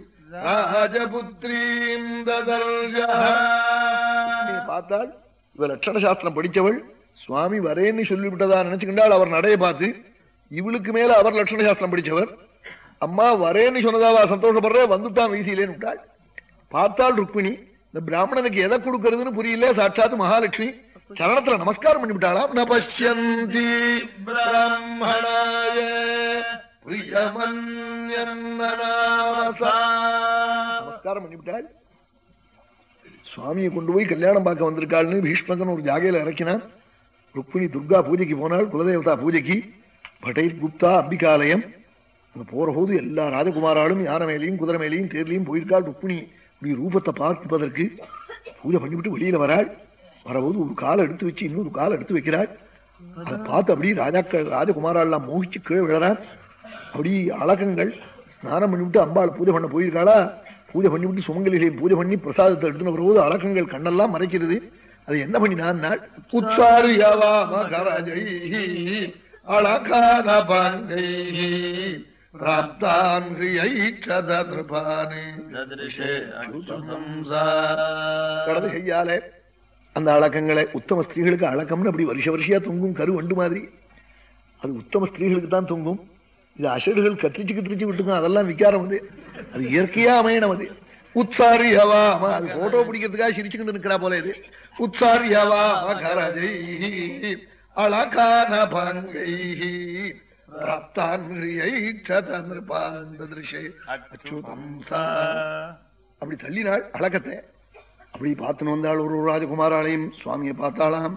ராஜபுத்ரீம் ததர்ஜா பார்த்தாள் இவ லட்சண சாஸ்திரம் படிச்சவள் சுவாமி வரேன்னு சொல்லிவிட்டதா நினைச்சுக்கிண்டாள் அவர் நடைய பார்த்து இவளுக்கு மேல அவர் லட்சண சாஸ்திரம் படிச்சவர் அம்மா வரேன்னு சொன்னதாவா சந்தோஷப்படுற வந்துட்டான் வீசியிலேன்னு விட்டாள் பார்த்தாள் ருக்மிணி இந்த பிராமணனுக்கு எதை கொடுக்கறதுன்னு புரியல சாட்சாத் மகாலட்சுமி சரணத்துல நமஸ்காரம் பண்ணி விட்டாளாம் ந பஷ்யந்தி ब्रह्मणाय பிரியமன்யன்னநாமசா. நமஸ்காரம் பண்ணிவிட்டாள் சுவாமியை கொண்டு போய் கல்யாணம் பார்க்க வந்திருக்காள்னு பீஷ்மகன் ஒரு ஜாகையில இறக்கினான் ருக்மிணி துர்கா பூஜைக்கு போனாள் குலதேவதா பூஜைக்கு பட்டை குப்தா அம்பிகாலயம் அங்க போற போது எல்லா ராஜகுமாராலும் யானை மேலையும் குதிரை மேலையும் தேர்லையும் போயிருக்காள் ருக்மிணி இப்படி ரூபத்தை பார்ப்பதற்கு பூஜை பண்ணிவிட்டு வெளியில வராள் வரபோது ஒரு காலை எடுத்து வச்சு இன்னொரு காலை எடுத்து வைக்கிறாள் அதை பார்த்து அப்படியே ராஜாக்கள் ராஜகுமாரெல்லாம் மோகிச்சு கீழே விழறான் அப்படி அழகங்கள் ஸ்நானம் பண்ணிவிட்டு அம்பாள் பூஜை பண்ண போயிருக்காளா பூஜை பண்ணிவிட்டு சுமங்கலிகளையும் பூஜை பண்ணி பிரசாதத்தை எடுத்துன்னு வரும்போது அழகங்கள் கண்ணெல்லாம் மறைக்கிறது அது என்ன பண்ணினான் உச்சாரியவா மகராஜை அழகான பாங்கை பிராப்தான் கிரியைச்சதபானே ददृशे கடது கையாலே அந்த அழகங்களை உத்தம ஸ்திரீகளுக்கு அழகம்னு அப்படி வருஷ வருஷையா தொங்கும் கரு வண்டு மாதிரி அது உத்தம ஸ்திரீகளுக்கு தான் தொங்கும் இது அஷடுகள் கத்திரிச்சு கத்திரிச்சு விட்டுக்கும் அதெல்லாம் விக்காரம் அது அது இயற்கையா அமையணும் அது உற்சாரியவா அது போட்டோ பிடிக்கிறதுக்காக சிரிச்சுக்கிட்டு நிக்கிறா போல இது உற்சாரியவா மகரஜை அழகான பங்கை அச்சுதம் சா அப்படி தள்ளினாள் அழகத்தை அப்படி பார்த்துன்னு வந்தாள் ஒரு ராஜகுமாராலையும் சுவாமியை பார்த்தாளாம்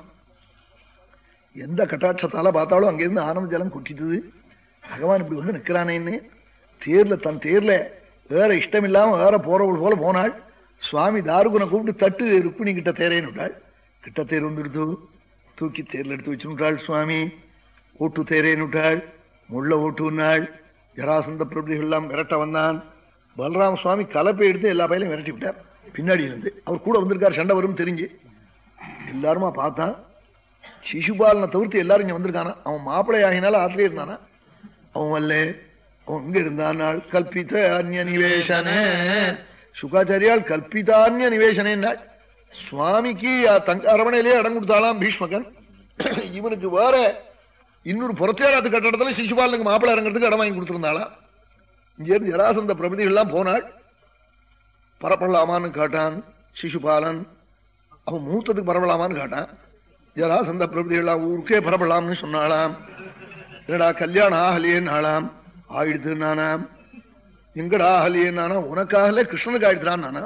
எந்த கட்டாட்சத்தால பார்த்தாலும் அங்கிருந்து ஆனந்த ஜலம் கொட்டித்தது பகவான் இப்படி வந்து நிக்கிறானேன்னு தேர்ல தன் தேர்ல வேற இஷ்டம் இல்லாம வேற போறவள் போல போனாள் சுவாமி தாருகுனை கூப்பிட்டு தட்டு ருக்மிணி கிட்ட தேரேன்னு விட்டாள் கிட்ட தேர் வந்துடுத்து தூக்கி தேர்ல எடுத்து வச்சுட்டாள் சுவாமி ஓட்டு தேரேன்னு விட்டாள் முள்ள ஓட்டுனாள் ஜராசந்த பிரபதிகள் எல்லாம் விரட்ட வந்தான் பலராம சுவாமி கலப்பை எடுத்து எல்லா பையிலையும் விரட்டி விட்டார் பின்னாடி இருந்து அவர் கூட வந்திருக்கார் சண்டை வரும் தெரிஞ்சு எல்லாருமா பார்த்தான் சிசுபாலனை தவிர்த்து எல்லாரும் இங்க வந்திருக்கானா அவன் மாப்பிள்ளை ஆகினால ஆத்திலே இருந்தானா அவன் வல்ல அவன் இங்க இருந்தானால் கல்பித்த அந்நிய நிவேசனே சுகாச்சாரியால் கல்பிதான்ய நிவேசனேன்னாள் சுவாமிக்கு தங்க அரவணையிலே இடம் கொடுத்தாலாம் பீஷ்மகன் இவனுக்கு வேற இன்னொரு புறத்தேராத்து கட்டடத்துல சிசுபாலனுக்கு மாப்பிள்ளை இறங்குறதுக்கு இடம் வாங்கி கொடுத்திருந்தாளா இங்கிருந்து ஜராசந்த பிரபதிகள்லாம் போனாள் பரப்பலாமான்னு காட்டான் சிசுபாலன் அவன் மூத்தத்துக்கு பரவலாமான்னு காட்டான் ஜராசந்த பிரபதிகள்லாம் ஊருக்கே பரப்பலாம்னு சொன்னாளாம் என்னடா கல்யாணம் ஆகலையேன்னு ஆயிடுத்து நானாம் எங்கடா ஆகலையேன்னா உனக்காகல கிருஷ்ணனுக்கு ஆயிடுறான் நானா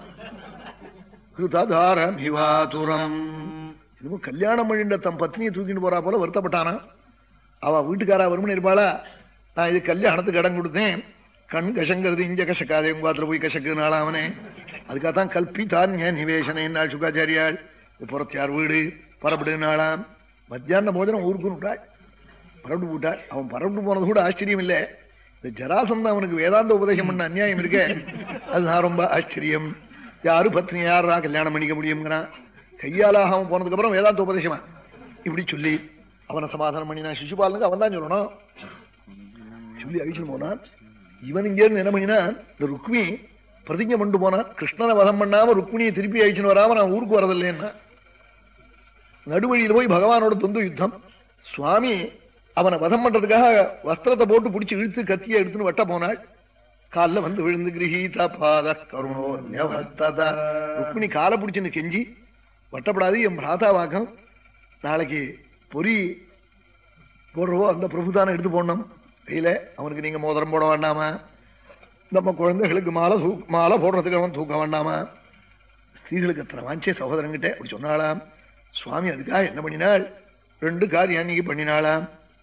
கிருதாதாரம் ஹிவாதுரம் இன்னும் கல்யாணம் பண்ணிட்ட தன் பத்னியை தூக்கிட்டு போறா போல வருத்தப்பட்டானா அவ வீட்டுக்காரா வருமனு இருப்பாளா நான் இது கல்யாணத்துக்கு இடம் கொடுத்தேன் கண் கசங்கிறது இங்க கசக்காதே உங்க பாத்துல போய் கசக்குனால அவனே அதுக்காகத்தான் கல்பித்தான் ஏன் நிவேசனை என்னாள் சுகாச்சாரியாள் புறத்தியார் வீடு பரப்பிடுனாளாம் மத்தியான போஜனம் ஊருக்கு விட்டாள் பரப்பிட்டு விட்டாள் அவன் பரப்பிட்டு போனது கூட ஆச்சரியம் இல்லை இந்த ஜராசந்தம் அவனுக்கு வேதாந்த உபதேசம் பண்ண அநியாயம் இருக்க அதுதான் ரொம்ப ஆச்சரியம் யாரு பத்னி யாரா கல்யாணம் பண்ணிக்க முடியுங்கிறான் கையாலாக அவன் போனதுக்கு அப்புறம் வேதாந்த உபதேசமா இப்படி சொல்லி அவனை சமாதானம் பண்ணினா சிசுபாலனுக்கு அவன் தான் சொல்லணும் சொல்லி அழிச்சுன்னு போனான் இவன் இங்கே இருந்து என்ன பண்ணினா இந்த ருக்மி பிரதிஜை பண்ணிட்டு போனான் கிருஷ்ணனை வதம் பண்ணாம ருக்மிணியை திருப்பி அழிச்சுன்னு வராம நான் ஊருக்கு வரதில்லைன்னா நடுவழியில் போய் பகவானோட தொந்து யுத்தம் சுவாமி அவனை வதம் பண்றதுக்காக வஸ்திரத்தை போட்டு பிடிச்சி இழுத்து கத்தியை எடுத்துன்னு வட்ட போனாள் காலில் வந்து விழுந்து கிரகீத பாத கருணோ நியவர்த்ததா. ருக்மிணி காலை பிடிச்சுன்னு கெஞ்சி வட்டப்படாது என் பிராதா வாக்கம் நாளைக்கு பொறி போடுறவோ அந்த பிரபுதானம் எடுத்து போடணும் கையில அவனுக்கு நீங்க மோதிரம் போட வேண்டாமா நம்ம குழந்தைகளுக்கு மாலை தூ மாலை போடுறதுக்கு அவன் தூக்க வேண்டாமா ஸ்திரீகளுக்கு அத்தனை வாஞ்சே சகோதரங்கிட்ட அப்படி சொன்னாளாம் சுவாமி அதுக்காக என்ன பண்ணினாள் ரெண்டு காரியம் அன்னைக்கு பண்ணினாளாம்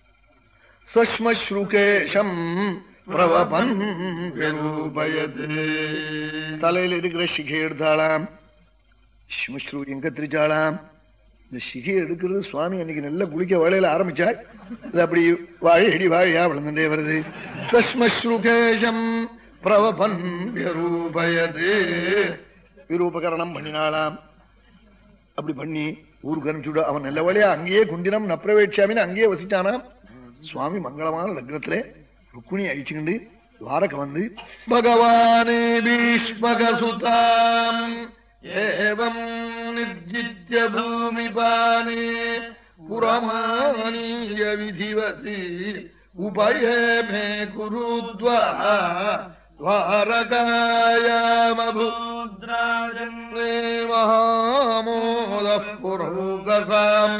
சஸ்மஸ்ருகேஷம் பிரவபன் விரூபயது. தலையில இருக்கிற சிகை எடுத்தாளாம் ஸ்மஸ்ரு எங்க திரிச்சாளாம் இந்த சிகை எடுக்கிறது சுவாமி அன்னைக்கு நல்ல குளிக்க வேலையில ஆரம்பிச்சாள் இது அப்படி வாழை அடி வாழையா விளந்துட்டே வருது சஸ்மஸ்ருகேஷம் பிரவபன் விரூபயது விரூபகரணம் பண்ணினாளாம் அப்படி பண்ணி ஊருக்கு அனுப்பிச்சுட அவன் நல்ல வழியா அங்கேயே குண்டினம் நப்ரவேட்சாமின்னு அங்கேயே வசிச்சானா சுவாமி மங்களமான லக்னத்திலே ருக்குணி அழிச்சுக்கிண்டு துவாரக வந்து பகவானே பீஷ்மகசுதாம் ஏவம் நிர்ஜித்ய பூமிபானே புறமானீய விதிவதி உபயே மே குருத்வா துவாரகாயாமபு மகாமோதः पुरोगसाम्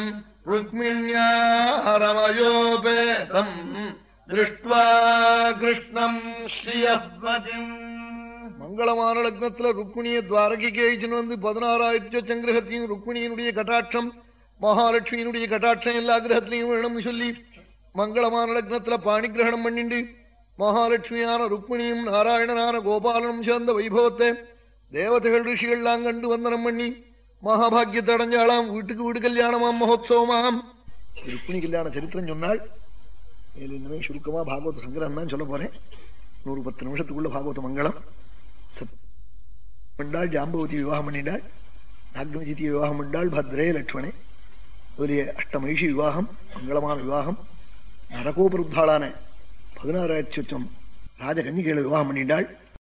रुक्मिण्यारमयोपेतम् दृष्ट्वा கிருஷ்ணம் ஸ்ரீயப்பதிம் மங்களமான லக்னத்துல ருக்மிணிய துவாரகைக்கு அழிச்சுன்னு வந்து பதினாறாயிரத்தி சங்கிரகத்தையும் ருக்மிணியினுடைய கட்டாட்சம் மகாலட்சுமியினுடைய கட்டாட்சம் எல்லா கிரகத்திலையும் வேணும்னு சொல்லி மங்களமான லக்னத்துல பாணி கிரகணம் பண்ணிண்டு மகாலட்சுமியான ருக்மிணியும் நாராயணனான கோபாலனும் சேர்ந்த வைபவத்தை தேவதைகள் ரிஷிகள்லாம் கண்டு வந்தனம் பண்ணி மகாபாகியத்தை அடைஞ்சாலாம் வீட்டுக்கு வீடு கல்யாணமாம் மகோத்சவமாம் ருக்மிணி கல்யாண சரித்திரம் சொன்னாள் மேலும் இனிமே சுருக்கமா பாகவத சங்கிரகம் தான் சொல்ல போறேன் நூறு பத்து நிமிஷத்துக்குள்ள பாகவத மங்களம் சத்- பண்ணாள் ஜாம்பவதி விவாகம் பண்ணிட்டாள் நாகமஜித்தியை விவாகம் பண்ணாள் பத்ரே லட்சுமணே முதலிய அஷ்டமகிஷி விவாகம் மங்களமான விவாகம் நரகோபருத்தாளான பதினாறாயிரத்தி சொச்சம் ராஜகன்னிகைகளை விவாகம் பண்ணிட்டாள்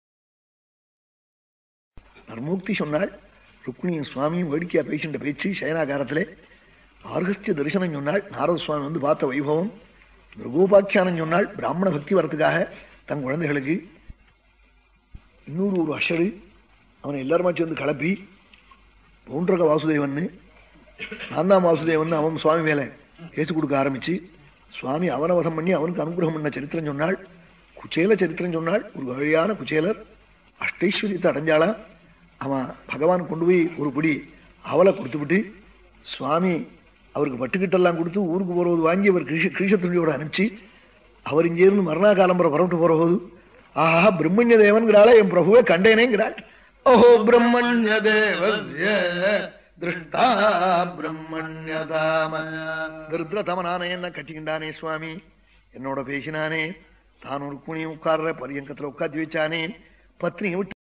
நர்மூக்தி சொன்னாள் ருக்மிணியும் சுவாமியும் வேடிக்கையா பேசின்ற பேச்சு சயனாகாரத்திலே ஆர்கஸ்திய தரிசனம் சொன்னாள் நாரத சுவாமி வந்து பார்த்த வைபவம் மிருகோபாக்கியானம் சொன்னாள் பிராமண பக்தி வரத்துக்காக தன் குழந்தைகளுக்கு இன்னொரு ஒரு அஷரு அவனை எல்லாருமா சேர்ந்து கலப்பி பவுண்டரக வாசுதேவன் நான் தான் வாசுதேவன் அவன் சுவாமி மேல கேசு கொடுக்க ஆரம்பிச்சு சுவாமி அவனை வசம் பண்ணி அவனுக்கு அனுகிரகம் பண்ண சரித்திரம் சொன்னாள் குச்சேல சரித்திரம் சொன்னாள் ஒரு வகையான குச்சேலர் அஷ்டைஸ்வரியத்தை அடைஞ்சாளா அவன் பகவான் கொண்டு போய் ஒரு பிடி அவலை கொடுத்துவிட்டு சுவாமி அவருக்கு பட்டுக்கிட்டெல்லாம் கொடுத்து ஊருக்கு போறது வாங்கி அவர் கிருஷ கிருஷத்துண்டியோட அனுப்பிச்சு அவர் இங்கே இருந்து மரணா காலம்பரை புறப்பட்டு போற போது ஆஹா பிரம்மண்ய தேவன்கிறாளே என் பிரபுவை கண்டேனேங்கிறாள் ஓஹோ பிரம்மண்ய தேவஸ்ய திருஷ்டா பிரம்மண்யதாம திருத்ரதமனானே என்ன கட்டிக்கிண்டானே சுவாமி என்னோட பேசினானே தான் ஒரு குனியும் உட்கார்ற பரியங்கத்துல உட்காந்து வச்சானே பத்னியை விட்டு